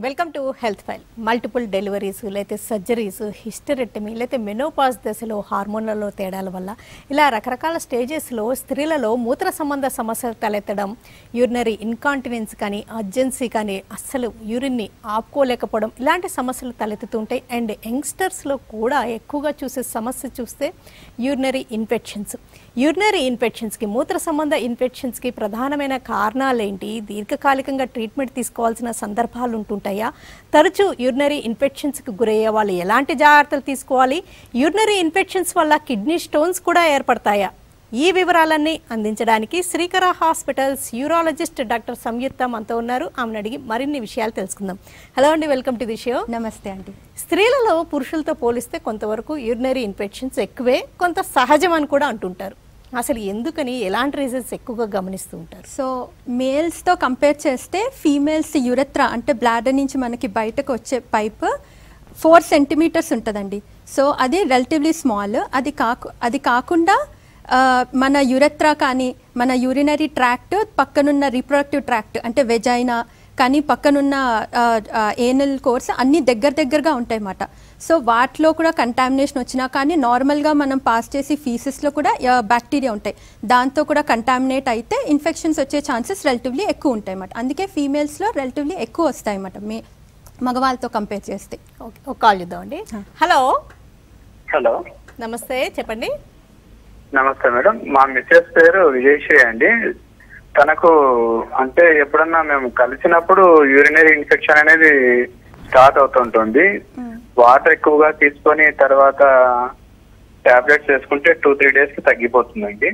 Welcome to health file multiple deliveries లేకపోతే surgeries hysterectomy లేకపోతే menopause దశలో హార్మోన్లలో తేడాల వల్ల ఇలా రకరకాల స్టేజెస్లో స్త్రీలలో మూత్ర సంబంధ సమస్యలు తలెత్తడం యూరినరీ ఇన్కాంటినెన్స్ కానీ అర్జెన్సీ కానీ అస్సలు యూరిన్ని ఆపుకోలేకపోవడం ఇలాంటి సమస్యలు తలెత్తుతుంటాయి అండ్ యంగ్స్టర్స్లో కూడా ఎక్కువగా చూసే సమస్య చూస్తే యూరినరీ ఇన్ఫెక్షన్స్ యూరినరీ ఇన్ఫెక్షన్స్కి మూత్ర సంబంధ ఇన్ఫెక్షన్స్కి ప్రధానమైన కారణాలు ఏంటి దీర్ఘకాలికంగా ట్రీట్మెంట్ తీసుకోవాల్సిన సందర్భాలు ఉంటుంటాయా తరచూ యూరినరీ ఇన్ఫెక్షన్స్కి గురయ్యే వాళ్ళు ఎలాంటి జాగ్రత్తలు తీసుకోవాలి యూరినరీ ఇన్ఫెక్షన్స్ వల్ల కిడ్నీ స్టోన్స్ కూడా ఏర్పడతాయా ఈ వివరాలన్నీ అందించడానికి Srikara hospitals urologist doctor Samyuktha మనతో ఉన్నారు ఆమెను అడిగి మరిన్ని విషయాలు తెలుసుకుందాం హలో అండి వెల్కమ్ టు ది షో నమస్తే అండి స్త్రీలలో పురుషులతో పోలిస్తే కొంతవరకు యూరినరీ ఇన్ఫెక్షన్స్ ఎక్కువే కొంత సహజం అని కూడా అంటుంటారు అసలు ఎందుకని ఎలాంటి రీజన్స్ ఎక్కువగా గమనిస్తూ ఉంటారు సో మేల్స్తో కంపేర్ చేస్తే ఫీమేల్స్ యురత్ర అంటే బ్లాడర్ నుంచి మనకి బయటకు వచ్చే పైప్ ఫోర్ సెంటీమీటర్స్ ఉంటుందండి సో అది రిలేటివ్లీ స్మాల్ అది కాకు అది కాకుండా ఆ, మన యురత్ర కానీ మన యూరినరీ ట్రాక్ట్ పక్కనున్న రీప్రొడక్టివ్ ట్రాక్ట్ అంటే వెజైనా కానీ పక్కనున్న ఏనల్ కోర్స్ అన్ని దగ్గర దగ్గరగా ఉంటాయి అన్నమాట సో వాటిలో కూడా కంటామినేషన్ వచ్చినా కానీ నార్మల్గా మనం పాస్ చేసి ఫీసెస్లో కూడా బ్యాక్టీరియా ఉంటాయి దాంతో కూడా కంటామినేట్ అయితే ఇన్ఫెక్షన్స్ వచ్చే ఛాన్సెస్ రిలేటివ్లీ ఎక్కువ ఉంటాయి అన్నమాట అందుకే ఫీమేల్స్లో రిలేటివ్లీ ఎక్కువ వస్తాయి అన్నమాట మే మగవాళ్ళతో కంపేర్ చేస్తే ఓకే ఒక కాల్ చూద్దామండి హలో హలో నమస్తే చెప్పండి నమస్తే మేడం మా మిస్సెస్ పేరు విజయశ్రీ అండి తనకు అంటే ఎప్పుడన్నా మేము కలిసినప్పుడు యూరినరీ ఇన్ఫెక్షన్ అనేది స్టార్ట్ అవుతుంటుంది వాటర్ ఎక్కువగా తీసుకొని తర్వాత టాబ్లెట్స్ వేసుకుంటే టూ త్రీ డేస్ కి తగ్గిపోతుందండి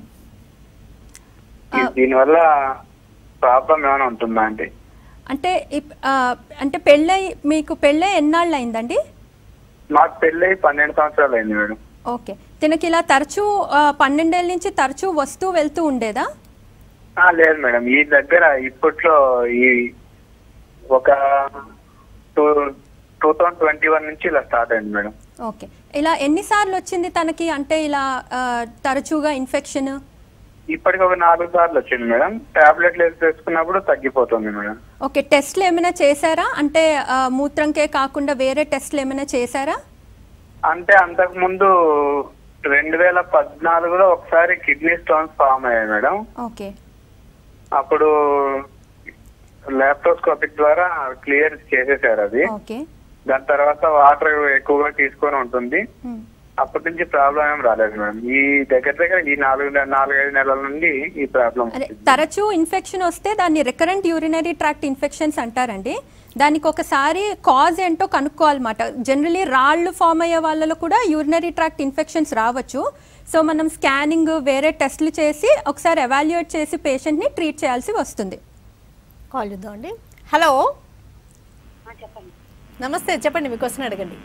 ఈ- దీనివల్ల ప్రాబ్లం ఏమైనా ఉంటుందా అండి అంటే ఇప్- ఆ, అంటే పెళ్ళై మీకు పెళ్ళై ఎన్నాళ్ళు అయిందండి మాకు పెళ్ళై పన్నెండు సంవత్సరాలు అయింది మేడం ఓకే తినకి ఇలా తరచూ ఆ, పన్నెండేళ్ళ నుంచి తరచూ వస్తూ వెళ్తూ ఉండేదా ఆ, లేదు మేడం ఈ దగ్గర ఇప్పట్లో ఈ ఒక two two thousand twenty one నుంచి ఇలా స్టార్ట్ అయింది మేడం ఓకే ఇలా ఎన్నిసార్లు వచ్చింది తనకి అంటే ఇలా ఆ, తరచుగా ఇన్ఫెక్షన్ ఇప్పటికి ఒక నాలుగు సార్లు వచ్చింది మేడం టాబ్లెట్లు వేసి తెచ్చుకున్నప్పుడు తగ్గిపోతుంది మేడం ఓకే టెస్ట్లు ఏమైనా చేశారా అంటే ఆ, మూత్రంకే కాకుండా వేరే టెస్ట్లు ఏమైనా చేశారా అంటే అంతకు ముందు రెండు వేల పద్నాలుగులో ఒకసారి కిడ్నీ స్టోన్స్ ఫామ్ అయ్యాయి మేడం ఓకే అప్పుడు ల్యాప్టోస్కోపిక్ ద్వారా క్లియర్ చేసేసారు అది ఓకే దాని తర్వాత వాటర్ ఎక్కువగా తీసుకొని ఉంటుంది మ్. అప్పటి నుంచి ప్రాబ్లం ఏం రాలేదు మేడం ఈ దగ్గర దగ్గర ఈ నాలుగు నె- నాలుగైదు నెలల నుండి ఈ ప్రాబ్లం అదే తరచూ ఇన్ఫెక్షన్ వస్తే దాన్ని రికరెంట్ యూరినరీ ట్రాక్ట్ ఇన్ఫెక్షన్స్ అంటారండి దానికి ఒకసారి కాజ్ ఏంటో కనుక్కోవాలన్నమాట జనరలీ రాళ్ళు ఫామ్ అయ్యే వాళ్ళలో కూడా యూరినరీ ట్రాక్ట్ ఇన్ఫెక్షన్స్ రావచ్చు సో మనం స్కానింగ్ వేరే టెస్ట్లు చేసి ఒకసారి ఎవాల్యుయేట్ చేసి పేషెంట్ని ట్రీట్ చేయాల్సి వస్తుంది కాల్ చూద్దామండి హలో చెప్పండి నమస్తే చెప్పండి మీ క్వశ్చన్ అడగండి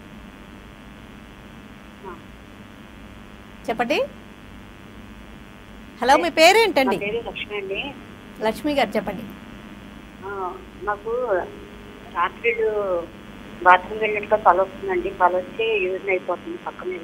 చెప్పండి హలో మీ పేరేంటండి నా పేరు లక్ష్మి అండి లక్ష్మి గారు చెప్పండి ఆ, నాకు రాత్రిళ్ళు బాత్రూమ్ వెళ్ళినట్టుగా తల వస్తుందండి తల వచ్చి యూరిన్ అయిపోతుంది పక్క మీద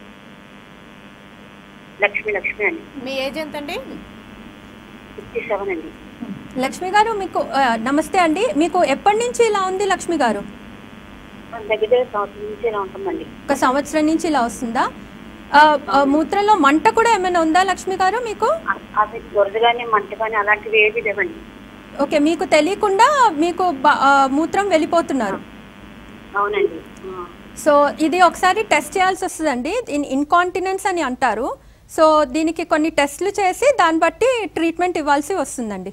లక్ష్మి లక్ష్మి అండి మీ ఏజ్ ఎంతండి ఫిఫ్టీ సెవెన్ అండి లక్ష్మి గారు మీకు ఆ, నమస్తే అండి మీకు ఎప్పటి నుంచి ఇలా ఉంది లక్ష్మి గారు దగ్గర దగ్గర సంవత్సరం నుంచి ఇలా ఉంటుందండి ఒక సంవత్సరం నుంచి ఇలా వస్తుందా ఆ, ఆ, మూత్రంలో మంట కూడా ఏమైనా ఉందా లక్ష్మి గారు మీకు అ- అది దొరద కానీ మంట కానీ అలాంటివి ఏవి లేవండి ఓకే మీకు తెలియకుండా మీకు బ- ఆ, మూత్రం వెళ్ళిపోతున్నారు అవునండి ఆ. సో ఇది ఒకసారి టెస్ట్ చేయాల్సి వస్తుందండి దీని ఇన్కాంటినెన్స్ అని అంటారు సో దీనికి కొన్ని టెస్ట్లు చేసి దాన్ని బట్టి ట్రీట్మెంట్ ఇవ్వాల్సి వస్తుందండి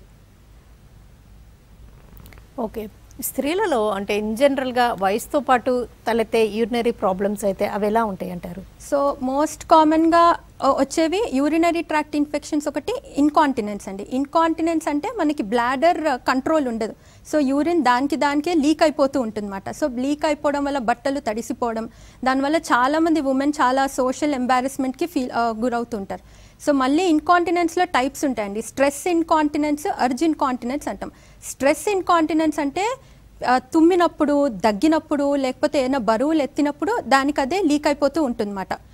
ఓకే స్త్రీలలో అంటే ఇన్ జనరల్గా వయసుతో పాటు తలెత్తే యూరినరీ ప్రాబ్లమ్స్ అయితే అవి ఎలా ఉంటాయి అంటారు సో మోస్ట్ కామన్గా వచ్చేవి యూరినరీ ట్రాక్ట్ ఇన్ఫెక్షన్స్ ఒకటి ఇన్కాంటినెన్స్ అండి ఇన్కాంటినెన్స్ అంటే మనకి బ్లాడర్ కంట్రోల్ ఉండదు సో యూరిన్ దానికి దానికే లీక్ అయిపోతూ ఉంటుందన్నమాట సో లీక్ అయిపోవడం వల్ల బట్టలు తడిసిపోవడం దానివల్ల చాలామంది ఉమెన్ చాలా సోషల్ ఎంబారస్మెంట్కి ఫీల్ గురవుతుంటారు సో మళ్ళీ ఇన్కాంటినెన్స్లో టైప్స్ ఉంటాయండి స్ట్రెస్ ఇన్కాంటినెన్స్ అర్జ్ ఇన్కాంటినెన్స్ అంటాం స్ట్రెస్ ఇన్కాంటినెన్స్ అంటే ఆ, తుమ్మినప్పుడు దగ్గినప్పుడు లేకపోతే ఏదైనా బరువులు ఎత్తినప్పుడు దానికి అదే లీక్ అయిపోతూ ఉంటుందన్నమాట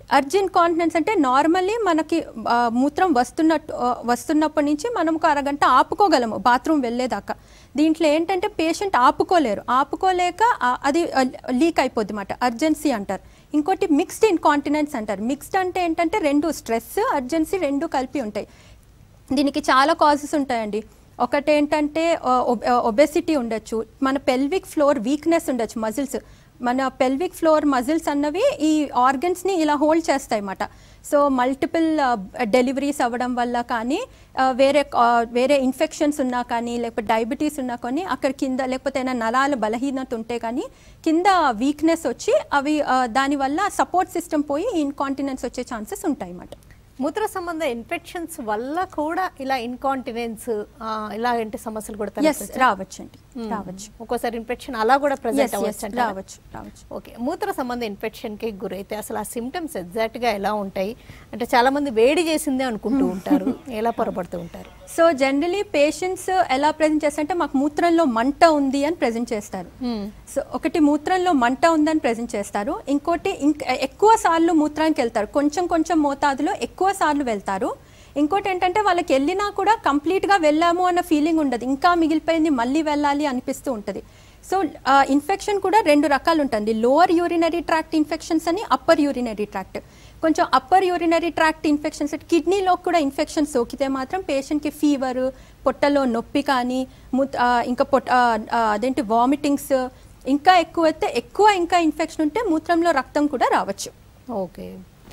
అర్జెంట్ కాంటినెన్స్ అంటే నార్మల్లీ మనకి ఆ, మూత్రం వస్తున్నట్టు ఆ, వస్తున్నప్పటి నుంచి మనం ఒక అరగంట ఆపుకోగలము బాత్రూమ్ వెళ్ళేదాకా దీంట్లో ఏంటంటే పేషెంట్ ఆపుకోలేరు ఆపుకోలేక ఆ, అది లీక్ అయిపోద్ది అన్నమాట అర్జెన్సీ అంటారు ఇంకోటి మిక్స్డ్ ఇన్కాంటినెన్స్ అంటారు మిక్స్డ్ అంటే ఏంటంటే రెండు స్ట్రెస్ అర్జెన్సీ రెండు కలిపి ఉంటాయి దీనికి చాలా కాజెస్ ఉంటాయండి ఒకటి ఏంటంటే ఒబెసిటీ ఉండొచ్చు మన పెల్విక్ ఫ్లోర్ వీక్నెస్ ఉండొచ్చు మజిల్స్ మన పెల్విక్ ఫ్లోర్ మజిల్స్ అన్నవి ఈ ఆర్గన్స్ని ఇలా హోల్డ్ చేస్తాయి అన్నమాట సో మల్టిపుల్ డెలివరీస్ అవ్వడం వల్ల కానీ ఆ, వేరే ఆ, వేరే ఇన్ఫెక్షన్స్ ఉన్నా కానీ లేకపోతే డయాబెటీస్ ఉన్నా కానీ అక్కడ కింద లేకపోతే ఏమైనా నరాల బలహీనత ఉంటే కానీ కింద వీక్నెస్ వచ్చి అవి ఆ, దానివల్ల సపోర్ట్ సిస్టమ్ పోయి ఇన్కాంటినెన్స్ వచ్చే ఛాన్సెస్ ఉంటాయి అన్నమాట మూత్ర సంబంధ ఇన్ఫెక్షన్స్ వల్ల కూడా ఇలా ఇన్కాంటినెన్స్ ఇలాంటి సమస్యలు కూడా ఎస్ తలెత్తొచ్చా? రావచ్చండి రావచ్చు ఒక్కోసారి ఇన్ఫెక్షన్ అలా కూడా Yes, ప్రెజెంట్ yes, అవ్వచ్చు అంటారా? రావచ్చు రావచ్చు ఓకే మూత్ర సంబంధ ఇన్ఫెక్షన్ కి గురైతే అసలు ఆ సిమ్టమ్స్ ఎగ్జాక్ట్ గా ఎలా ఉంటాయి అంటే చాలా మంది వేడి చేసిందే అనుకుంటూ ఉంటారు ఎలా పొరపడుతూ ఉంటారు సో జనరలీ పేషెంట్స్ ఎలా ప్రజెంట్ చేస్తారంటే మాకు మూత్రంలో మంట ఉంది అని ప్రజెంట్ చేస్తారు సో ఒకటి మూత్రంలో మంట ఉందని ప్రజెంట్ చేస్తారు ఇంకోటి ఇంక ఎక్కువ సార్లు మూత్రానికి వెళ్తారు కొంచెం కొంచెం మోతాదులో ఎక్కువ సార్లు వెళ్తారు ఇంకోటి ఏంటంటే వాళ్ళకి వెళ్ళినా కూడా కంప్లీట్గా వెళ్ళాము అన్న ఫీలింగ్ ఉండదు ఇంకా మిగిలిపోయింది మళ్ళీ వెళ్ళాలి అనిపిస్తూ ఉంటుంది సో ఇన్ఫెక్షన్ కూడా రెండు రకాలు ఉంటుంది లోవర్ యూరినరీ ట్రాక్ట్ ఇన్ఫెక్షన్స్ అని అప్పర్ యూరినరీ ట్రాక్ట్ కొంచెం అప్పర్ యూరినరీ ట్రాక్ట్ ఇన్ఫెక్షన్స్ కిడ్నీలో కూడా ఇన్ఫెక్షన్ సోకితే మాత్రం పేషెంట్కి ఫీవర్ పొట్టలో నొప్పి కానీ మూత్- ఆ, ఇంకా పొట్ట ఆ, ఆ, అదేంటి వామిటింగ్స్ ఇంకా ఎక్కువ అయితే ఎక్కువ ఇంకా ఇన్ఫెక్షన్ ఉంటే మూత్రంలో రక్తం కూడా రావచ్చు ఓకే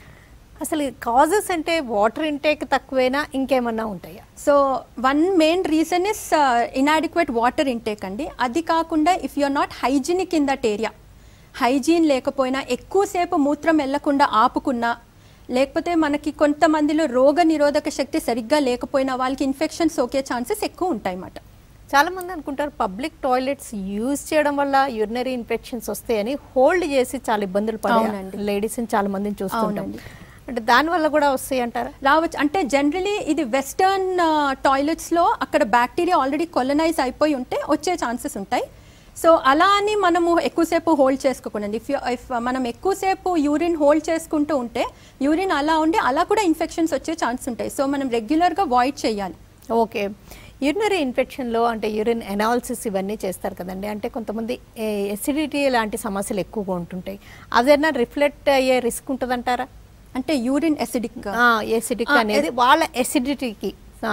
అసలు కాజెస్ అంటే వాటర్ ఇంటేక్ తక్కువేనా ఇంకేమన్నా ఉంటాయా so one main reason is inadequate water intake అండి అది కాకుండా if you are not hygienic in that area hygiene లేకపోయినా ఎక్కువసేపు మూత్రం వెళ్లకుండా ఆపుకున్నా లేకపోతే మనకి కొంతమందిలో రోగ నిరోధక శక్తి సరిగ్గా లేకపోయినా వాళ్ళకి ఇన్ఫెక్షన్ సోకే ఛాన్సెస్ ఎక్కువ ఉంటాయి అన్నమాట చాలా మంది అనుకుంటారు పబ్లిక్ టాయిలెట్స్ యూజ్ చేయడం వల్ల యూరినరీ ఇన్ఫెక్షన్స్ వస్తాయని హోల్డ్ చేసి చాలా ఇబ్బందులు పడే అవునండి. లేడీస్ చాలా మందిని చూస్తుంటాం అవునండి. అంటే దాని వల్ల కూడా వస్తాయి అంటారా రావచ్చు అంటే జనరలీ ఇది వెస్టర్న్ టాయిలెట్స్లో అక్కడ బ్యాక్టీరియా ఆల్రెడీ కొలనైజ్ అయిపోయి ఉంటే వచ్చే ఛాన్సెస్ ఉంటాయి సో అలా అని మనము ఎక్కువసేపు హోల్డ్ చేసుకోకూడదు ఇఫ్ ఇఫ్ మనం ఎక్కువసేపు యూరిన్ హోల్డ్ చేసుకుంటూ ఉంటే యూరిన్ అలా ఉండి అలా కూడా ఇన్ఫెక్షన్స్ వచ్చే ఛాన్స్ ఉంటాయి సో మనం రెగ్యులర్గా వాయిడ్ చేయాలి ఓకే యూరినరీ ఇన్ఫెక్షన్లో అంటే యూరిన్ ఎనాలిసిస్ ఇవన్నీ చేస్తారు కదండి అంటే కొంతమంది ఎసిడిటీ లాంటి సమస్యలు ఎక్కువగా ఉంటుంటాయి అదేనా రిఫ్లెక్ట్ అయ్యే రిస్క్ ఉంటుందంటారా అంటే యూరిన్ ఎసిడిక్ ఎసిడిక్ ఆ, అనేది వాళ్ళ ఎసిడిటీకి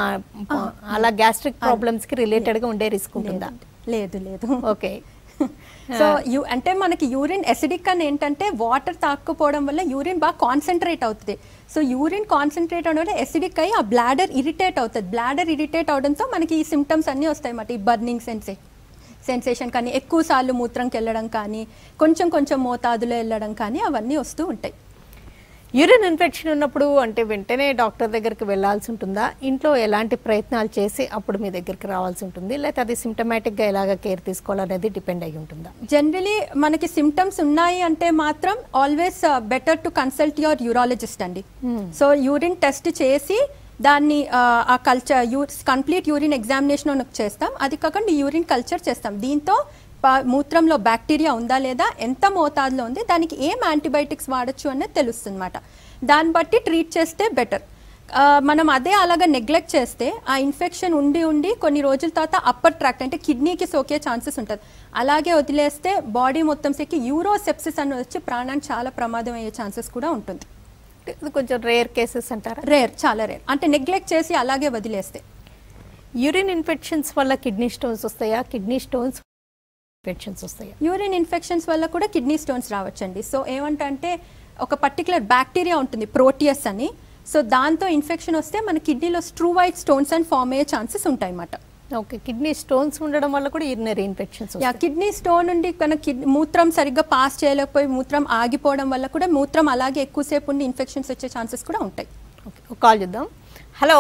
అలా గ్యాస్ట్రిక్ ప్రాబ్లమ్స్ కి రిలేటెడ్ గా ఉండే రిస్క్ ఉంటుందా లేదు లేదు ఓకే సో యూ అంటే మనకి యూరిన్ ఎసిడిక్ అని ఏంటంటే వాటర్ తాక్కుపోవడం వల్ల యూరిన్ బాగా కాన్సన్ట్రేట్ అవుతుంది సో యూరిన్ కాన్సన్ట్రేట్ అవడం వల్ల ఎసిడిక్ అయ్యి ఆ బ్లాడర్ ఇరిటేట్ అవుతుంది బ్లాడర్ ఇరిటేట్ అవడంతో మనకి ఈ సిమ్టమ్స్ అన్నీ వస్తాయి అన్నమాట ఈ బర్నింగ్ సెన్సే సెన్సేషన్ కానీ ఎక్కువ సార్లు మూత్రంకి వెళ్ళడం కానీ కొంచెం కొంచెం మోతాదులో వెళ్ళడం కానీ అవన్నీ వస్తూ ఉంటాయి యూరిన్ ఇన్ఫెక్షన్ ఉన్నప్పుడు అంటే వెంటనే డాక్టర్ దగ్గరికి వెళ్ళాల్సి ఉంటుందా ఇంట్లో ఎలాంటి ప్రయత్నాలు చేసి అప్పుడు మీ దగ్గరికి రావాల్సి ఉంటుంది లేకపోతే అది సిమ్టమాటిక్ గా ఎలాగ కేర్ తీసుకోవాలనేది డిపెండ్ అయి ఉంటుందా జనరలీ మనకి సిమ్టమ్స్ ఉన్నాయి అంటే మాత్రం always better to consult your urologist అండి సో యూరిన్ టెస్ట్ చేసి దాన్ని ఆ, ఆ culture you complete urine examination చేస్తాం అది కాకుండా యూరిన్ కల్చర్ చేస్తాం దీంతో ప- మూత్రంలో బ్యాక్టీరియా ఉందా లేదా ఎంత మోతాదులో ఉంది దానికి ఏం యాంటీబయాటిక్స్ వాడచ్చు అనేది తెలుస్తుంది అనమాట దాన్ని బట్టి ట్రీట్ చేస్తే బెటర్ ఆ, మనం అదే అలాగా నెగ్లెక్ట్ చేస్తే ఆ ఇన్ఫెక్షన్ ఉండి ఉండి కొన్ని రోజుల తర్వాత అప్పర్ ట్రాక్ట్ అంటే కిడ్నీకి సోకే ఛాన్సెస్ ఉంటుంది అలాగే వదిలేస్తే బాడీ మొత్తం సెక్కి యూరోసెప్సిస్ అని వచ్చి ప్రాణానికి చాలా ప్రమాదం అయ్యే ఛాన్సెస్ కూడా ఉంటుంది అంటే ఇది కొంచెం రేర్ కేసెస్ అంటారా రేర్ చాలా రేర్ అంటే నెగ్లెక్ట్ చేసి అలాగే వదిలేస్తే యూరిన్ ఇన్ఫెక్షన్స్ వల్ల కిడ్నీ స్టోన్స్ వస్తాయా కిడ్నీ స్టోన్స్ ఇన్ఫెక్షన్స్ వస్తాయా యూరిన్ ఇన్ఫెక్షన్స్ వల్ల కూడా కిడ్నీ స్టోన్స్ రావచ్చండి సో ఏమంటే ఒక పర్టికులర్ బ్యాక్టీరియా ఉంటుంది ప్రోటియస్ అని సో దాంతో ఇన్ఫెక్షన్ వస్తే మన కిడ్నీలో స్ట్రూవైట్ స్టోన్స్ అని ఫామ్ అయ్యే ఛాన్సెస్ ఉంటాయి అన్నమాట ఓకే కిడ్నీ స్టోన్స్ ఉండడం వల్ల కూడా యూరినరీ ఇన్ఫెక్షన్స్ యా కిడ్నీ స్టోన్ ఉండి మన కిడ్ మూత్రం సరిగ్గా పాస్ చేయలేకపోయి మూత్రం ఆగిపోవడం వల్ల కూడా మూత్రం అలాగే ఎక్కువసేపు ఉండి ఇన్ఫెక్షన్స్ వచ్చే ఛాన్సెస్ కూడా ఉంటాయి ఓకే ఒక కాల్ చేద్దాం హలో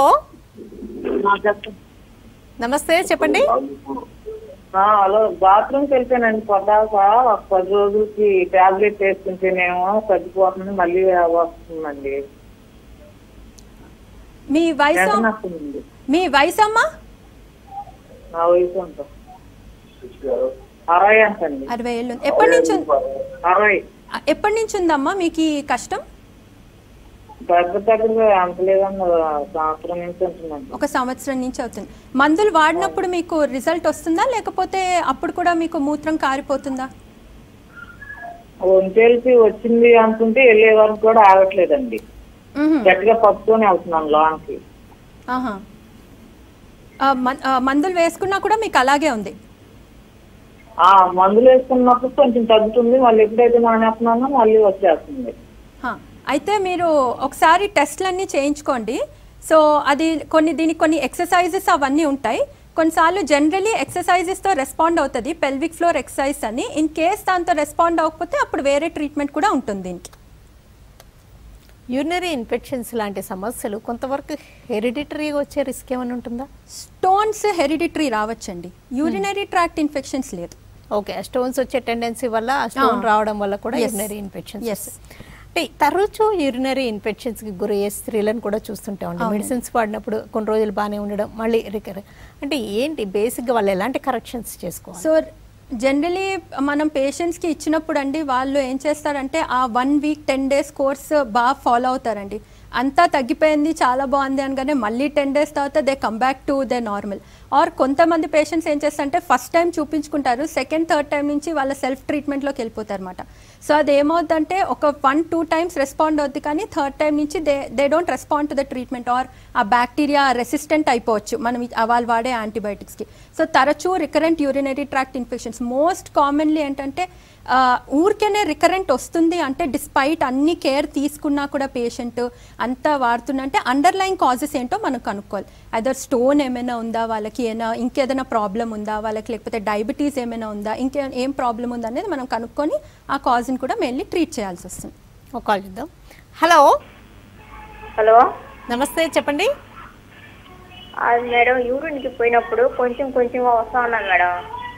నమస్తే చెప్పండి ఆ, హలో బాత్రూమ్కి వెళ్తానండి పొద్దాక ఒక పది రోజులకి టాబ్లెట్ వేసుకుంటేనేమో తగ్గిపోతుంది మళ్ళీ వస్తుందండి మీ వయసు వెంటనే వస్తుందండి మీ వయసు అమ్మా నా వయసు ఎంత అరవై అంటండి అరవై ఏళ్ళు ఉంది. ఎప్పటి నుంచి ఉంది- అరవై ఎప్పటి నుంచి ఉందమ్మా మీకు ఈ కష్టం దగ్గర దగ్గరగా ఎంత లేదన్న సంవత్సరం నుంచి ఉంటుందండి ఒక సంవత్సరం నుంచి అవుతుంది మందులు వాడినప్పుడు మీకు రిజల్ట్ వస్తుందా లేకపోతే అప్పుడు కూడా మీకు మూత్రం కారిపోతుందా ఒంటేలిసి వచ్చింది అనుకుంటే వెళ్ళే వరకు కూడా ఆగట్లేదండి మ్హూ. గట్టిగా పట్టుకొని వెళ్తున్నాను లోనికి ఆహా. ఆ, మన్- ఆ, మందులు వేసుకున్నా కూడా మీకు అలాగే ఉంది ఆ మందులు వేసుకున్నప్పుడు కొంచెం తగ్గుతుంది మళ్ళీ ఎప్పుడైతే మానేస్తున్నానో మళ్ళీ వచ్చేస్తుంది హా. అయితే మీరు ఒకసారి టెస్ట్లన్నీ చేయించుకోండి సో అది కొన్ని దీనికి కొన్ని ఎక్సర్సైజెస్ అవన్నీ ఉంటాయి కొన్నిసార్లు జనరలీ ఎక్సర్సైజెస్తో రెస్పాండ్ అవుతుంది పెల్విక్ ఫ్లోర్ ఎక్సర్సైజ్ అని ఇన్ కేస్ దాంతో రెస్పాండ్ అవ్వకపోతే అప్పుడు వేరే ట్రీట్మెంట్ కూడా ఉంటుంది దీనికి యూరినరీ ఇన్ఫెక్షన్స్ లాంటి సమస్యలు కొంతవరకు హెరిడిటరీగా వచ్చే రిస్క్ ఏమైనా ఉంటుందా స్టోన్స్ హెరిడిటరీ రావచ్చండి యూరినరీ ట్రాక్ట్ ఇన్ఫెక్షన్స్ లేదు ఓకే స్టోన్స్ వచ్చే టెండెన్సీ వల్ల ఆ స్టోన్ ఆ. రావడం వల్ల కూడా Yes. Urinary infections Yes. అంటే తరచు యూరినరీ ఇన్ఫెక్షన్స్ కి గురయ్యే స్త్రీలను కూడా చూస్తుంటాం అవునండి. మెడిసిన్స్ వాడినప్పుడు కొన్ని రోజులు బాగానే ఉండడం మళ్ళీ రికర్ అంటే ఏంటి బేసిక్ గా వాళ్ళు ఎలాంటి కరెక్షన్స్ చేసుకోవాలి సో జనరలీ మనం పేషెంట్స్కి ఇచ్చినప్పుడు అండి వాళ్ళు ఏం చేస్తారంటే ఆ one week ten days course బాగా ఫాలో అవుతారండి అంతా తగ్గిపోయింది చాలా బాగుంది అనగానే మళ్ళీ టెన్ డేస్ తర్వాత they come back to they normal or కొంతమంది పేషెంట్స్ ఏం చేస్తారంటే ఫస్ట్ టైం చూపించుకుంటారు సెకండ్ థర్డ్ టైం నుంచి వాళ్ళ సెల్ఫ్ ట్రీట్మెంట్లోకి వెళ్ళిపోతారు అనమాట సో అది ఏమవుతుందంటే ఒక వన్ టూ టైమ్స్ రెస్పాండ్ అవుద్ది కానీ థర్డ్ టైం నుంచి they they don't respond to the treatment or ఆ బ్యాక్టీరియా రెసిస్టెంట్ అయిపోవచ్చు మనం ఇ- వాళ్ళు వాడే యాంటీబయాటిక్స్కి సో తరచూ recurrent urinary tract infections most commonly ఏంటంటే ఆ, ఊరికేనే రికరెంట్ వస్తుంది అంటే డిస్పైట్ అన్ని కేర్ తీసుకున్నా కూడా పేషెంట్ అంతా వాడుతున్నా అంటే అండర్లైన్ కాజెస్ ఏంటో మనం కనుక్కోవాలి అదర్ స్టోన్ ఏమైనా ఉందా వాళ్ళకి ఏమైనా ఇంకేదైనా ప్రాబ్లం ఉందా వాళ్ళకి లేకపోతే డయాబెటీస్ ఏమైనా ఉందా ఇంకే ఏం ప్రాబ్లం ఉందా అనేది మనం కనుక్కొని ఆ కాజ్ని కూడా మెయిన్లీ ట్రీట్ చేయాల్సి వస్తుంది ఒక కాల్ చూద్దాం హలో హలో నమస్తే చెప్పండి అది మేడం యూరిన్కి పోయినప్పుడు కొంచెం కొంచెం వస్తా ఉన్నాను మేడం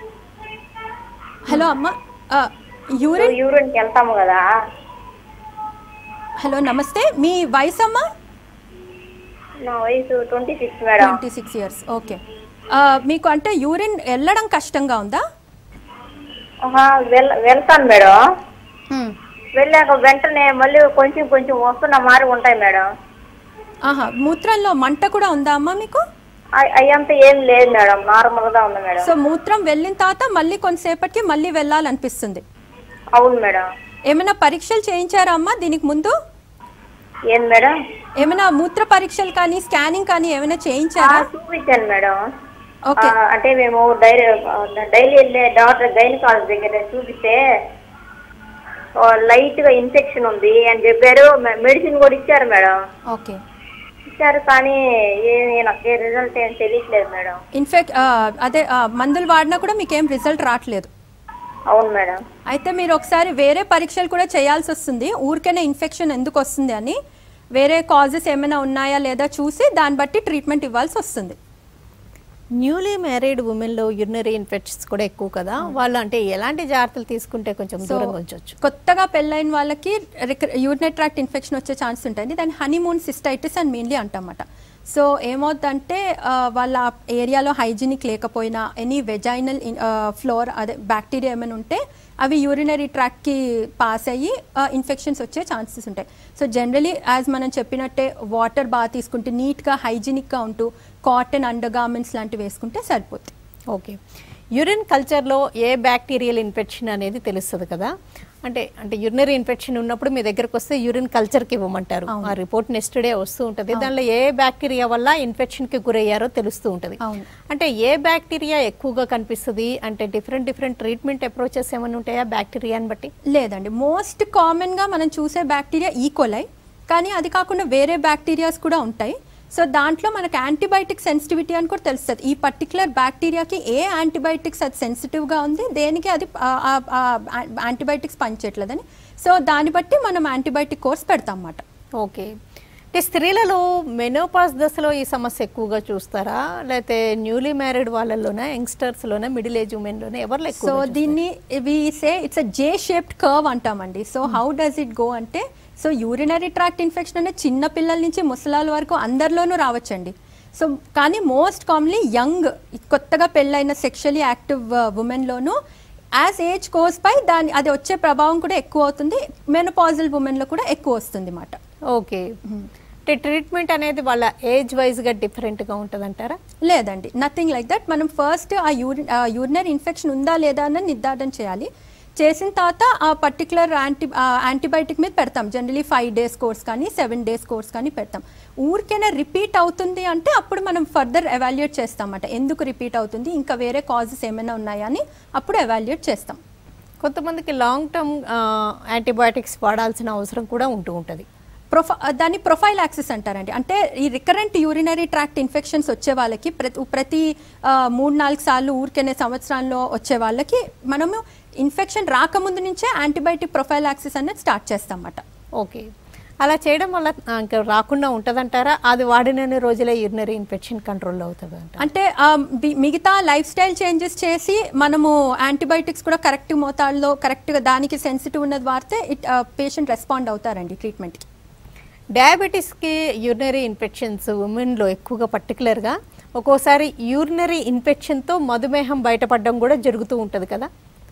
హలో అమ్మ యూరిన్ యూరిన్కి వెళ్తాము కదా హలో నమస్తే మీ వయసు అమ్మా నా వయసు twenty six madam twenty six years okay మీకు అంటే యూరిన్ వెళ్ళడం కష్టంగా ఉందా ఆహా, వెల్- వెళ్తాను మేడం వెళ్ళాక వెంటనే మళ్ళీ కొంచెం కొంచెం వస్తున్న మారి ఉంటాయి మేడం ఆహా మూత్రంలో మంట కూడా ఉందా అమ్మా మీకు అ- అయ్యంతా ఏం లేదు మేడం నార్మల్గా ఉంది మేడం సో మూత్రం వెళ్ళిన తర్వాత మళ్ళీ కొంతసేపటికి మళ్ళీ వెళ్ళాలనిపిస్తుంది అవును మేడం ఏమైనా పరీక్షలు చేయించారా అమ్మా దీనికి ముందు ఏం మేడం ఏమైనా మూత్ర పరీక్షలు కానీ స్కానింగ్ కానీ ఏమైనా ఆ, చేయించారా చూపించాను మేడం ఓకే ఆ, అంటే మేము డైలీ డైలీ వెళ్ళే డాక్టర్ గైనకాలజీ దగ్గర చూపిస్తే లైట్ గా ఇన్ఫెక్షన్ ఉంది అని చెప్పారు మె- మెడిసిన్ కూడా ఇచ్చారు మేడం ఓకే ఇచ్చారు కానీ ఏమి నాకు రిజల్ట్ ఏం తెలియట్లేదు మేడం ఇన్ఫెక్ట్ అదే ఆ, మందులు వాడినా కూడా మీకు ఏం రిజల్ట్ రావట్లేదు అవును మేడం అయితే మీరు ఒకసారి వేరే పరీక్షలు కూడా చేయాల్సి వస్తుంది ఊరికనే ఇన్ఫెక్షన్ ఎందుకు వస్తుంది అని వేరే కాజెస్ ఏమైనా ఉన్నాయా లేదా చూసి దాన్ని బట్టి ట్రీట్మెంట్ ఇవ్వాల్సి వస్తుంది న్యూలీ మ్యారీడ్ ఉమెన్ లో యూరినరీ ఇన్ఫెక్షన్స్ కూడా ఎక్కువ కదా వాళ్ళు అంటే ఎలాంటి జాగ్రత్తలు తీసుకుంటే కొంచెం దూరంగా ఉంచవచ్చు కొత్తగా పెళ్ళైన వాళ్ళకి యూరినరీ ట్రాక్ట్ ఇన్ఫెక్షన్ వచ్చే ఛాన్స్ ఉంటుంది దాన్ని హనీమూన్ సిస్టైటిస్ అని మెయిన్లీ అంటామట సో ఏమవుతుందంటే ఆ, వాళ్ళ ఏరియాలో హైజీనిక్ లేకపోయినా ఎనీ వెజైనల్ ఫ్లోర్ అదే బ్యాక్టీరియా ఏమైనా ఉంటే అవి యూరినరీ ట్రాక్కి పాస్ అయ్యి ఇన్ఫెక్షన్స్ వచ్చే ఛాన్సెస్ ఉంటాయి సో జనరలీ యాజ్ మనం చెప్పినట్టే వాటర్ బాగా తీసుకుంటే నీట్గా హైజీనిక్గా ఉంటూ కాటన్ అండర్ గార్మెంట్స్ లాంటివి వేసుకుంటే సరిపోతుంది ఓకే యూరిన్ కల్చర్లో ఏ బ్యాక్టీరియల్ ఇన్ఫెక్షన్ అనేది తెలుస్తుంది కదా అంటే అంటే యూరినరీ ఇన్ఫెక్షన్ ఉన్నప్పుడు మీ దగ్గరకు వస్తే యూరిన్ కల్చర్కి ఇవ్వమంటారు అవును. ఆ రిపోర్ట్ నెక్స్ట్ డే వస్తూ ఉంటుంది దానిలో ఏ బ్యాక్టీరియా వల్ల ఇన్ఫెక్షన్కి గురయ్యారో తెలుస్తూ ఉంటుంది అవును. అంటే ఏ బ్యాక్టీరియా ఎక్కువగా కనిపిస్తుంది అంటే డిఫరెంట్ డిఫరెంట్ ట్రీట్మెంట్ అప్రోచెస్ ఏమైనా ఉంటాయా బ్యాక్టీరియాని బట్టి లేదండి మోస్ట్ కామన్గా మనం చూసే బ్యాక్టీరియా ఈకోలై కానీ అది కాకుండా వేరే బ్యాక్టీరియాస్ కూడా ఉంటాయి సో దాంట్లో మనకు యాంటీబయాటిక్ సెన్సిటివిటీ అని కూడా తెలుస్తుంది ఈ పర్టికులర్ బ్యాక్టీరియాకి ఏ యాంటీబయాటిక్స్ అది సెన్సిటివ్గా ఉంది దేనికి అది యాంటీబయాటిక్స్ పనిచేయట్లేదని సో దాన్ని బట్టి మనం యాంటీబయాటిక్ కోర్స్ పెడతాం అన్నమాట ఓకే అంటే స్త్రీలలో మెనోపాస్ దశలో ఈ సమస్య ఎక్కువగా చూస్తారా లేకపోతే న్యూలీ మ్యారీడ్ వాళ్ళలోనా యంగ్స్టర్స్లోనా మిడిల్ ఏజ్ ఉమెన్లోనా ఎవరిలో సో ఎక్కువ దీన్ని we say it's a J shaped curve అంటామండి so how does it go అంటే సో యూరినరీ ట్రాక్ట్ ఇన్ఫెక్షన్ అనేది చిన్న పిల్లల నుంచి ముసలాల వరకు అందరిలోనూ రావచ్చండి సో కానీ మోస్ట్ కామన్లీ యంగ్ కొత్తగా పెళ్ళైన సెక్షువలీ యాక్టివ్ ఉమెన్లోనూ యాజ్ ఏజ్ కోర్స్ పై దాని అది వచ్చే ప్రభావం కూడా ఎక్కువ అవుతుంది మెనపాజల్ ఉమెన్లో కూడా ఎక్కువ వస్తుంది అన్నమాట ఓకే అంటే ట్రీట్మెంట్ అనేది వాళ్ళ ఏజ్ వైజ్గా డిఫరెంట్గా ఉంటుంది అంటారా లేదండి నథింగ్ లైక్ దట్ మనం ఫస్ట్ ఆ యూరి యూరినరీ ఇన్ఫెక్షన్ ఉందా లేదా అని నిర్ధారణ చేయాలి చేసిన తర్వాత ఆ పర్టికులర్ యాంటీ యాంటీబయాటిక్ మీద పెడతాం జనరలీ ఫైవ్ డేస్ కోర్స్ కానీ సెవెన్ డేస్ కోర్స్ కానీ పెడతాం ఊరికైనా రిపీట్ అవుతుంది అంటే అప్పుడు మనం ఫర్దర్ ఎవాల్యుయేట్ చేస్తాం అన్నమాట ఎందుకు రిపీట్ అవుతుంది ఇంకా వేరే కాజెస్ ఏమైనా ఉన్నాయా అని అప్పుడు ఎవాల్యుయేట్ చేస్తాం కొంతమందికి లాంగ్ టర్మ్ యాంటీబయాటిక్స్ వాడాల్సిన అవసరం కూడా ఉంటూ ఉంటుంది ప్రొఫై దాన్ని ప్రొఫైల్ యాక్సిస్ అంటారండి అంటే ఈ రికరెంట్ యూరినరీ ట్రాక్ట్ ఇన్ఫెక్షన్స్ వచ్చే వాళ్ళకి ప్రతి ప్రతి ఆ, మూడు నాలుగు సార్లు ఊరికనే సంవత్సరాల్లో వచ్చే వాళ్ళకి మనము ఇన్ఫెక్షన్ రాకముందు నుంచే యాంటీబయాటిక్ ప్రొఫైల్ యాక్సిస్ అనేది స్టార్ట్ చేస్తాం అన్నమాట ఓకే అలా చేయడం వల్ల ఆ, ఇంకా రాకుండా ఉంటుందంటారా అది వాడినన్ని రోజులే యూరినరీ ఇన్ఫెక్షన్ కంట్రోల్ అవుతుంది అంట అంటే ఆ, బి- మిగతా లైఫ్ స్టైల్ చేంజెస్ చేసి మనము యాంటీబయాటిక్స్ కూడా కరెక్ట్ మోతాదులో కరెక్ట్గా దానికి సెన్సిటివ్ ఉన్నది వాడితే ఇట్ పేషెంట్ రెస్పాండ్ అవుతారండి ట్రీట్మెంట్కి డయాబెటీస్కి యూరినరీ ఇన్ఫెక్షన్స్ ఉమెన్లో ఎక్కువగా పర్టికులర్గా ఒక్కోసారి యూరినరీ ఇన్ఫెక్షన్తో మధుమేహం బయటపడడం కూడా జరుగుతూ ఉంటుంది కదా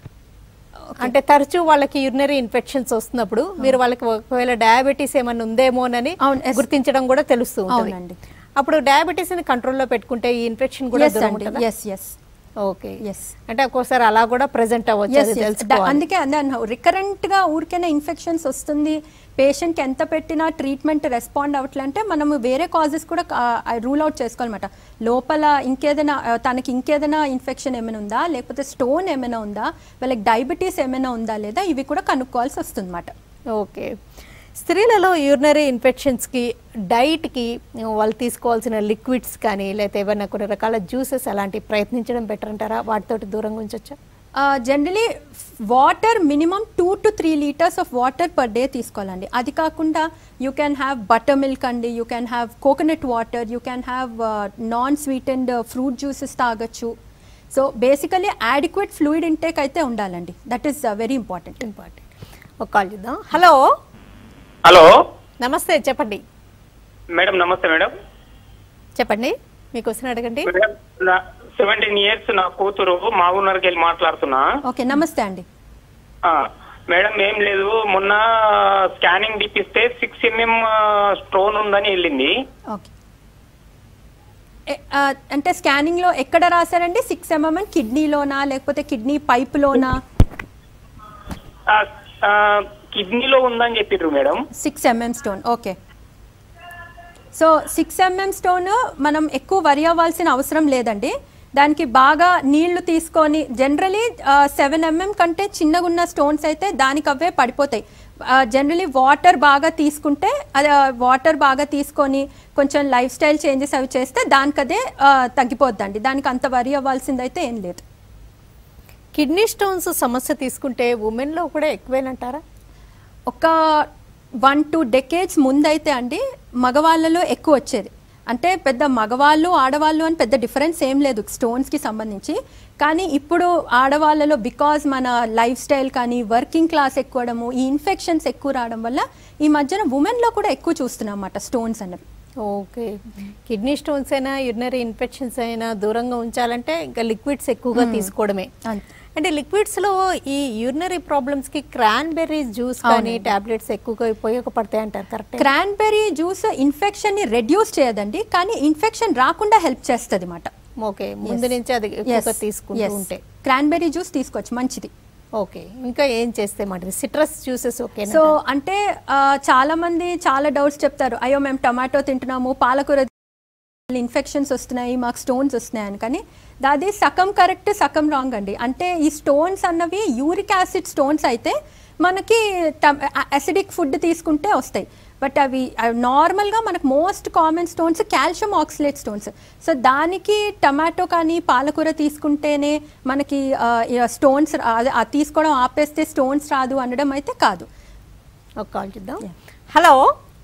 అంటే తరచూ వాళ్ళకి యూరినరీ ఇన్ఫెక్షన్స్ వస్తున్నప్పుడు మీరు వాళ్ళకి ఒకవేళ డయాబెటీస్ ఏమన్నా ఉందేమోనని అవును, yes. గుర్తించడం కూడా తెలుస్తూ ఉంటుంది అవునండి. అప్పుడు డయాబెటీస్ ని కంట్రోల్లో పెట్టుకుంటే ఈ ఇన్ఫెక్షన్ కూడా ఎస్ దూరం అండి ఉంటుందా ఎస్ ఎస్ ఓకే Yes. అంటే ఒక్కోసారి అలా కూడా ప్రెజెంట్ అవ్వచ్చు Yes, అది yes. ద- తెలుసుకోవాలి. అందుకే అన్నాను రికరెంట్ గా ఊరికైనా ఇన్ఫెక్షన్స్ వస్తుంది పేషెంట్ కి ఎంత పెట్టినా ట్రీట్మెంట్ రెస్పాండ్ అవ్వట్లంటే మనము వేరే కాజెస్ కూడా రూల్ అవుట్ చేసుకోవాలన్నమాట లోపల ఇంకేదైనా ఆ, తనకి ఇంకేదైనా ఇన్ఫెక్షన్ ఏమైనా ఉందా లేకపోతే స్టోన్ ఏమైనా ఉందా వాళ్ళకి డయాబెటీస్ ఏమైనా ఉందా లేదా ఇవి కూడా కనుక్కోవాల్సి వస్తుంది ఓకే స్త్రీలలో యూరినరీ ఇన్ఫెక్షన్స్కి డైట్కి వాళ్ళు తీసుకోవాల్సిన లిక్విడ్స్ కానీ లేకపోతే ఏమైనా కొన్ని రకాల జ్యూసెస్ అలాంటివి ప్రయత్నించడం బెటర్ అంటారా వాటితోటి దూరంగా ఉంచొచ్చా generally water minimum two to three litres of water per day తీసుకోవాలండి అది కాకుండా you can have butter milk అండి you can have coconut water you can have non sweet and fruit juices తాగొచ్చు so basically adequate fluid intake అయితే ఉండాలండి that is very important important ఒక call చేద్దాం hello hello నమస్తే చెప్పండి madam నమస్తే madam చెప్పండి మీ క్వశ్చన్ అడగండి మేడం నా సెవెంటీన్ ఇయర్స్ నా కూతురు మాగున్నరకి వెళ్ళి మాట్లాడుతున్నా ఓకే నమస్తే అండి ఆ, మేడం ఏం లేదు మొన్న స్కానింగ్ తీపిస్తే సిక్స్ ఎంఎం స్టోన్ ఉందని వెళ్ళింది ఓకే ఎ- ఆ, అంటే స్కానింగ్లో ఎక్కడ రాశారండి సిక్స్ ఎంఎం కిడ్నీలోనా లేకపోతే కిడ్నీ పైప్లోనా ఆ, ఆ, కిడ్నీలో ఉందని చెప్పిర్రు madam six mm stone okay so six mm stone మనం ఎక్కువ వరి అవ్వాల్సిన అవసరం లేదండి దానికి బాగా నీళ్లు తీసుకొని జనరలీ సెవెన్ ఎంఎం కంటే చిన్నగా ఉన్న స్టోన్స్ అయితే దానికి అవే పడిపోతాయి జనరలీ వాటర్ బాగా తీసుకుంటే అది వాటర్ బాగా తీసుకొని కొంచెం లైఫ్ స్టైల్ చేంజెస్ అవి చేస్తే దానికి అదే తగ్గిపోద్దండి దానికి అంత వరి అవ్వాల్సిందైతే ఏం లేదు కిడ్నీ స్టోన్స్ సమస్య తీసుకుంటే ఉమెన్లో కూడా ఎక్కువేనంటారా ఒక వన్ టూ డెకేడ్స్ ముందైతే అండి మగవాళ్ళలో ఎక్కువ వచ్చేది అంటే పెద్ద మగవాళ్ళు ఆడవాళ్ళు అని పెద్ద డిఫరెన్స్ ఏం లేదు స్టోన్స్కి సంబంధించి కానీ ఇప్పుడు ఆడవాళ్ళలో బికాజ్ మన లైఫ్ స్టైల్ కానీ వర్కింగ్ క్లాస్ ఎక్కువడము ఈ ఇన్ఫెక్షన్స్ ఎక్కువ రావడం వల్ల ఈ మధ్యన ఉమెన్లో కూడా ఎక్కువ చూస్తున్నాం అన్నమాట స్టోన్స్ అనేవి ఓకే కిడ్నీ స్టోన్స్ అయినా యూరినరీ ఇన్ఫెక్షన్స్ అయినా దూరంగా ఉంచాలంటే ఇంకా లిక్విడ్స్ ఎక్కువగా తీసుకోవడమే అంతే. అంటే లిక్విడ్స్ లో ఈ యూరినరీ ప్రాబ్లమ్స్ కి క్రాన్బెర్రీ జ్యూస్ కానీ టాబ్లెట్స్ ఎక్కువగా ఉపయోగపడతాయి అంటారు కరెక్ట్ క్రాన్బెర్రీ జ్యూస్ ఇన్ఫెక్షన్ ని రెడ్యూస్ చేయదండి కానీ ఇన్ఫెక్షన్ రాకుండా హెల్ప్ చేస్తుంది అన్నమాట ఓకే ముందు నుంచి అది ఎక్కువగా తీసుకుంటూ ఉంటే క్రాన్బెర్రీ జ్యూస్ తీసుకోవచ్చు మంచిది ఓకే ఇంకా ఏం చేస్తే మంచిది సిట్రస్ జ్యూసెస్ ఓకే సో అంటే ఆ, చాలా మంది చాలా డౌట్స్ చెప్తారు అయ్యో మేము టమాటో తింటున్నాము పాలకూర ఇన్ఫెక్షన్స్ వస్తున్నాయి మాకు స్టోన్స్ వస్తున్నాయని కానీ అది సగం కరెక్ట్ సగం రాంగ్ అండి అంటే ఈ స్టోన్స్ అన్నవి యూరిక్ యాసిడ్ స్టోన్స్ అయితే మనకి అసిడిక్ ఫుడ్ తీసుకుంటే వస్తాయి బట్ అవి నార్మల్గా మనకు most common stones calcium oxalate stones so దానికి టమాటో కానీ పాలకూర తీసుకుంటేనే మనకి స్టోన్స్ తీసుకోవడం ఆపేస్తే స్టోన్స్ రాదు అనడం అయితే కాదు ఒక కాల్ చూద్దాం హలో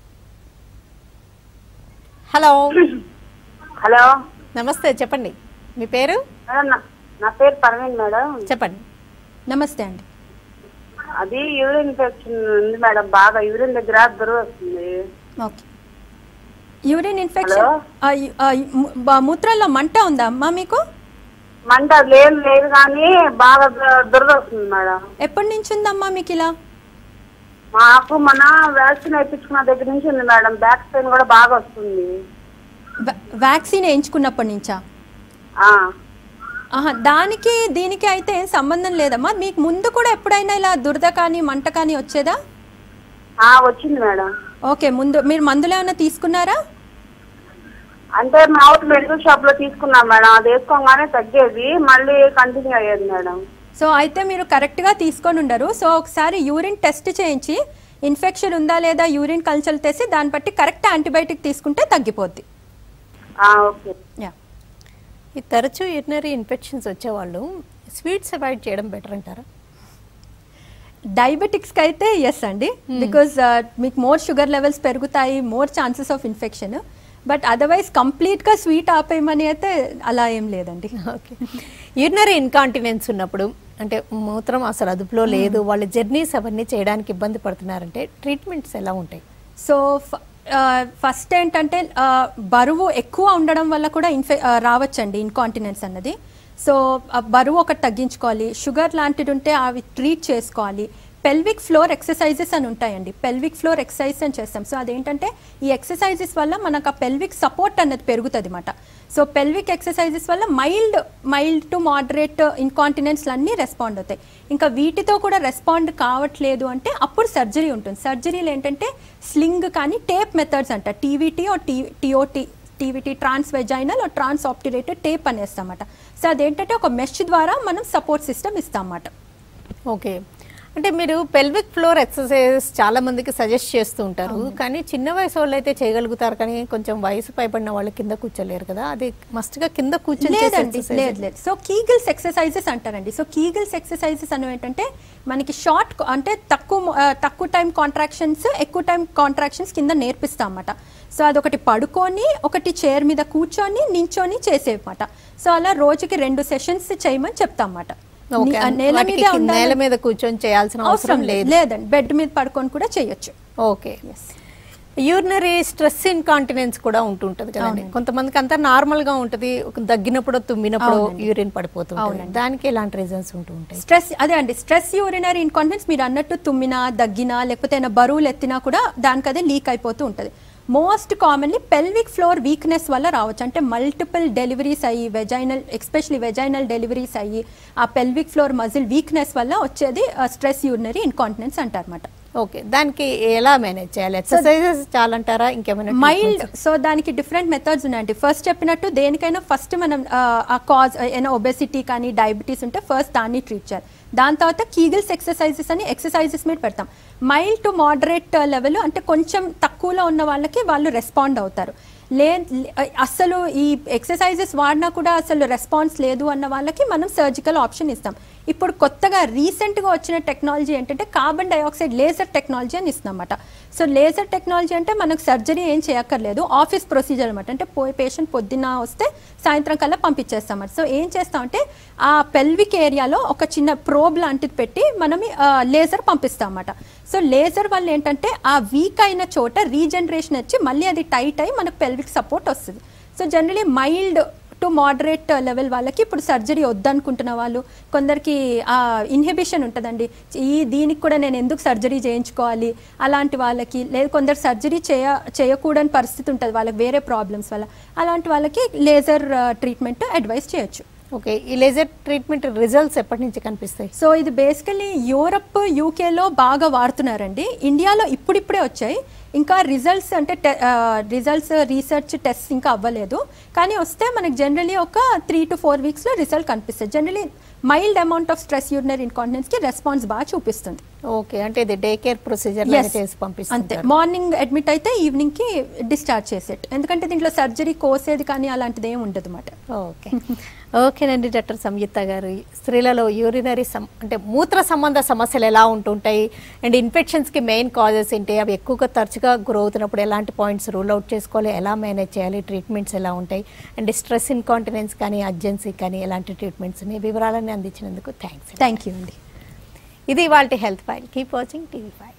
హలో హలో నమస్తే చెప్పండి మీ పేరు మేడం నా- నా పేరు పర్వీన్ మేడం చెప్పండి నమస్తే అండి అది యూరిన్ ఇన్ఫెక్షన్ ఉంది మేడం బాగా యూరిన్ దగ్గర దురద వస్తుంది ఓకే యూరిన్ ఇన్ఫెక్షన్ మూత్రంలో మంట ఉందా అమ్మా మీకు మంట లేదు లేదు కానీ బాగా దు- దురద వస్తుంది మేడం ఎప్పటి నుంచి ఉందమ్మా మీకు ఇలా మాకు మన వ్యాక్సిన్ వేయించుకున్న దగ్గర నుంచి ఉంది మేడం బ్యాక్ పెయిన్ కూడా బాగా వస్తుంది వ్యా- వ్యాక్సిన్ వేయించుకున్నప్పటి నుంచా ఆ, ఆహా, దానికి దీనికి అయితే ఏం సంబంధం లేదమ్మా మీకు ముందు కూడా ఎప్పుడైనా ఇలా దురద కానీ మంట కానీ వచ్చేదా ఆ, వచ్చింది మేడం ఓకే ముందు మీరు మందులు ఏమైనా తీసుకున్నారా అంటే మా అవుట్ మెడికల్ షాప్ లో తీసుకున్నాం మేడం అది వేసుకోగానే తగ్గేది మళ్ళీ కంటిన్యూ అయ్యేది మేడం సో అయితే మీరు కరెక్ట్గా తీసుకొని ఉండరు సో ఒకసారి యూరిన్ టెస్ట్ చేయించి ఇన్ఫెక్షన్ ఉందా లేదా యూరిన్ కల్చర్ తెసి దాన్ని బట్టి కరెక్ట్ యాంటీబయాటిక్ తీసుకుంటే తగ్గిపోద్ది ఆ, ఓకే యా ఈ తరచూ యూరినరీ ఇన్ఫెక్షన్స్ వచ్చేవాళ్ళు స్వీట్స్ అవాయిడ్ చేయడం బెటర్ అంటారా డయాబెటిక్స్కి అయితే ఎస్ అండి బికాజ్ మీకు మోర్ షుగర్ లెవెల్స్ పెరుగుతాయి more chances of infection but otherwise కంప్లీట్గా స్వీట్ ఆపేయమని అయితే అలా ఏం లేదండి ఓకే యూరినరీ ఇన్కాంటినెన్స్ ఉన్నప్పుడు అంటే మూత్రం అసలు అదుపులో లేదు వాళ్ళ జర్నీస్ అవన్నీ చేయడానికి ఇబ్బంది పడుతున్నారంటే ట్రీట్మెంట్స్ ఎలా ఉంటాయి సో ఫస్ట్ ఏంటంటే ఆ, బరువు ఎక్కువ ఉండడం వల్ల కూడా ఇన్ఫె ఆ, రావచ్చండి ఇన్కాంటినెన్స్ అన్నది సో ఆ బరువు ఒకటి తగ్గించుకోవాలి షుగర్ లాంటిది ఉంటే అవి ట్రీట్ చేసుకోవాలి పెల్విక్ ఫ్లోర్ ఎక్సర్సైజెస్ అని ఉంటాయండి పెల్విక్ ఫ్లోర్ ఎక్సర్సైజ్ అని చేస్తాం సో అదేంటంటే ఈ ఎక్సర్సైజెస్ వల్ల మనకు ఆ పెల్విక్ సపోర్ట్ అన్నది పెరుగుతుంది అనమాట సో పెల్విక్ ఎక్సర్సైజెస్ వల్ల mild mild to moderate incontinence అన్నీ రెస్పాండ్ అవుతాయి ఇంకా వీటితో కూడా రెస్పాండ్ కావట్లేదు అంటే అప్పుడు సర్జరీ ఉంటుంది సర్జరీలు ఏంటంటే స్లింగ్ కానీ టేప్ మెథడ్స్ అంట TVT O T TOT TVT trans vaginal trans obturated tape అనేస్తామట సో అదేంటంటే ఒక మెష్ ద్వారా మనం సపోర్ట్ సిస్టమ్ ఇస్తామన్నమాట ఓకే అంటే మీరు పెల్విక్ ఫ్లోర్ ఎక్సర్సైజెస్ చాలా మందికి సజెస్ట్ చేస్తూ ఉంటారు కానీ చిన్న వయసు వాళ్ళు అయితే చేయగలుగుతారు కానీ కొంచెం వయసు పైబడిన వాళ్ళు కింద కూర్చోలేరు కదా అది మస్ట్ గా కింద కూర్చొని చేసే లేదండి exercise. లేదు లేదు సో కీగిల్స్ ఎక్సర్సైజెస్ అంటారండి సో కీగిల్స్ ఎక్సర్సైజెస్ అనేవి ఏంటంటే మనకి షార్ట్ అంటే తక్కువ ఆ, తక్కువ టైం కాంట్రాక్షన్స్ ఎక్కువ టైం కాంట్రాక్షన్స్ కింద నేర్పిస్తాం అన్నమాట సో అదొకటి పడుకొని ఒకటి చైర్ మీద కూర్చొని నించొని చేసేమాట సో అలా రోజుకి రెండు సెషన్స్ చేయమని చెప్తాం అన్నమాట ఓకే. ని- ఆ నేల వాటికి మీద కింద నేల మీద కూర్చొని చేయాల్సిన అవసరం లేదు లేదండి బెడ్ మీద పడుకొని కూడా చేయొచ్చు ఓకే యూరినరీ స్ట్రెస్ ఇన్కాంటినెన్స్ కూడా ఉంటుంటది కదండి కొంతమందికి అంతా నార్మల్ గా ఉంటది ఒక దగ్గినప్పుడు తుమ్మినప్పుడు యూరిన్ పడిపోతుంది దానికి ఎలాంటి రీజన్స్ ఉంటూ ఉంటాయి స్ట్రెస్ అదే అండి స్ట్రెస్ యూరినరీ ఇన్కాన్ఫిడెన్స్ మీరు అన్నట్టు తుమ్మినా దగ్గినా లేకపోతే ఏమైనా బరువులు ఎత్తినా కూడా దానికి అదే లీక్ అయిపోతూ ఉంటుంది most commonly pelvic floor weakness వల్ల రావచ్చు అంటే మల్టిపుల్ డెలివరీస్ అయ్యి వెజైనల్ ఎస్పెషలీ వెజైనల్ డెలివరీస్ అయ్యి ఆ పెల్విక్ ఫ్లోర్ మజిల్ వీక్నెస్ వల్ల వచ్చేది స్ట్రెస్ యూరినరీ ఇన్కాంటినెన్స్ అంటారన్నమాట ఓకే దానికి ఎలా మేనేజ్ చేయాలి ఎక్సర్సైజెస్ చాలంటారా ఇంకేమైనా మైల్డ్ సో దానికి డిఫరెంట్ మెథడ్స్ ఉన్నాయండి ఫస్ట్ చెప్పినట్టు దేనికైనా ఫస్ట్ మనం ఆ, ఆ కాజ్ ఏమైనా ఒబెసిటీ కానీ డయాబెటీస్ ఉంటే ఫస్ట్ దాన్ని ట్రీట్ చేయాలి దాని తర్వాత కీగిల్స్ ఎక్సర్సైజెస్ అని ఎక్సర్సైజెస్ మీద పెడతాం మైల్డ్ టు మోడరేట్ లెవెల్ అంటే కొంచెం తక్కువలో ఉన్న వాళ్ళకి వాళ్ళు రెస్పాండ్ అవుతారు లే లే- అసలు ఈ ఎక్సర్సైజెస్ వాడినా కూడా అసలు రెస్పాన్స్ లేదు అన్న వాళ్ళకి మనం సర్జికల్ ఆప్షన్ ఇస్తాం ఇప్పుడు కొత్తగా రీసెంట్గా వచ్చిన టెక్నాలజీ ఏంటంటే కార్బన్ డైఆక్సైడ్ లేజర్ టెక్నాలజీ అని ఇస్తామన్నమాట సో లేజర్ టెక్నాలజీ అంటే మనకు సర్జరీ ఏం చేయక్కర్లేదు ఆఫీస్ ప్రొసీజర్ అనమాట అంటే పోయి పేషెంట్ పొద్దున్న వస్తే సాయంత్రం కల్లా పంపించేస్తామన్నమాట సో ఏం చేస్తామంటే ఆ పెల్విక్ ఏరియాలో ఒక చిన్న ప్రోబ్ లాంటిది పెట్టి మనం లేజర్ పంపిస్తాం అన్నమాట సో లేజర్ వల్ల ఏంటంటే ఆ వీక్ అయిన చోట రీజనరేషన్ వచ్చి మళ్ళీ అది టైట్ అయ్యి మనకు పెల్విక్ సపోర్ట్ వస్తుంది so generally mild to moderate level వాళ్ళకి ఇప్పుడు సర్జరీ వద్దనుకుంటున్న వాళ్ళు కొందరికి ఆ ఇన్హిబిషన్ ఉంటుందండి ఈ దీనికి కూడా నేను ఎందుకు సర్జరీ చేయించుకోవాలి అలాంటి వాళ్ళకి లేదు కొందరు సర్జరీ చేయ చేయకూడని పరిస్థితి ఉంటుంది వాళ్ళకి వేరే ప్రాబ్లమ్స్ వల్ల అలాంటి వాళ్ళకి లేజర్ ట్రీట్మెంట్ అడ్వైస్ చేయొచ్చు ఓకే ఈ లేజర్ ట్రీట్మెంట్ రిజల్ట్స్ ఎప్పటి నుంచి కనిపిస్తాయి సో ఇది బేసికలీ యూరప్ యూకేలో బాగా వాడుతున్నారండి ఇండియాలో ఇప్పుడిప్పుడే వచ్చాయి ఇంకా రిజల్ట్స్ అంటే రిజల్ట్స్ రీసెర్చ్ టెస్ట్ ఇంకా అవ్వలేదు కానీ వస్తే మనకి జనరలీ ఒక త్రీ టు ఫోర్ వీక్స్లో రిజల్ట్ కనిపిస్తుంది generally mild amount of stress urinary ఇన్కాంటినెన్స్కి రెస్పాన్స్ బాగా చూపిస్తుంది ఓకే అంటే ఇది డే కేర్ ప్రొసీజర్ Yes. చేసి అంతే పంపిస్తారు మార్నింగ్ అడ్మిట్ అయితే ఈవినింగ్ కి డిశ్చార్జ్ చేసేట్ ఎందుకంటే దీంట్లో సర్జరీ కోసేది కానీ అలాంటిది ఏమి ఉండదు అన్నమాట ఓకే ఓకేనండి డాక్టర్ సంయుక్త గారు స్త్రీలలో యూరినరీ సమ్ అంటే మూత్ర సంబంధ సమస్యలు ఎలా ఉంటుంటాయి అండ్ ఇన్ఫెక్షన్స్కి మెయిన్ కాజెస్ ఏంటి అవి ఎక్కువగా తరచుగా గ్రో అవుతున్నప్పుడు ఎలాంటి పాయింట్స్ రూల్ అవుట్ చేసుకోవాలి ఎలా మేనేజ్ చేయాలి ట్రీట్మెంట్స్ ఎలా ఉంటాయి అండ్ స్ట్రెస్ ఇన్కాంటినెన్స్ కానీ అర్జెన్సీ కానీ ఎలాంటి ట్రీట్మెంట్స్ వివరాలన్నీ అందించినందుకు థ్యాంక్స్ థ్యాంక్ యూ అండి ఇది వాళ్ళ health file keep watching TV five